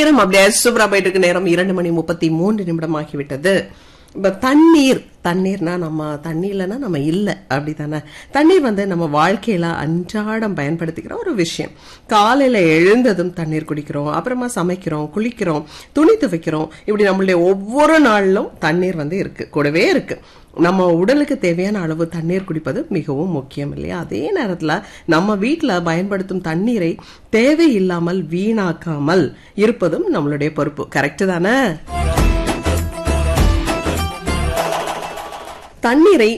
நேரம் அப்படியே சூப்பரா போயிட்டு இருக்கு நேரம் இரண்டு மணி முப்பத்தி மூன்று நிமிடம் ஆகிவிட்டது இப்ப தண்ணீர் தண்ணீர்னா நம்ம தண்ணி இல்லைன்னா நம்ம இல்லை அப்படிதானே தண்ணீர் வந்து நம்ம வாழ்க்கையில அன்றாடம் பயன்படுத்திக்கிற ஒரு விஷயம் காலையில எழுந்ததும் தண்ணீர் குடிக்கிறோம் அப்புறமா சமைக்கிறோம் குளிக்கிறோம் துணி துவைக்கிறோம் இப்படி நம்மளுடைய ஒவ்வொரு நாளிலும் தண்ணீர் வந்து இருக்கு கூடவே இருக்கு நம்ம உடலுக்கு தேவையான அளவு தண்ணீர் குடிப்பது மிகவும் முக்கியம் இல்லையா அதே நேரத்துல நம்ம வீட்ல பயன்படுத்தும் தண்ணீரை தேவையில்லாமல் வீணாக்காமல் இருப்பதும் நம்மளுடைய பொறுப்பு கரெக்ட் தானே தண்ணீரை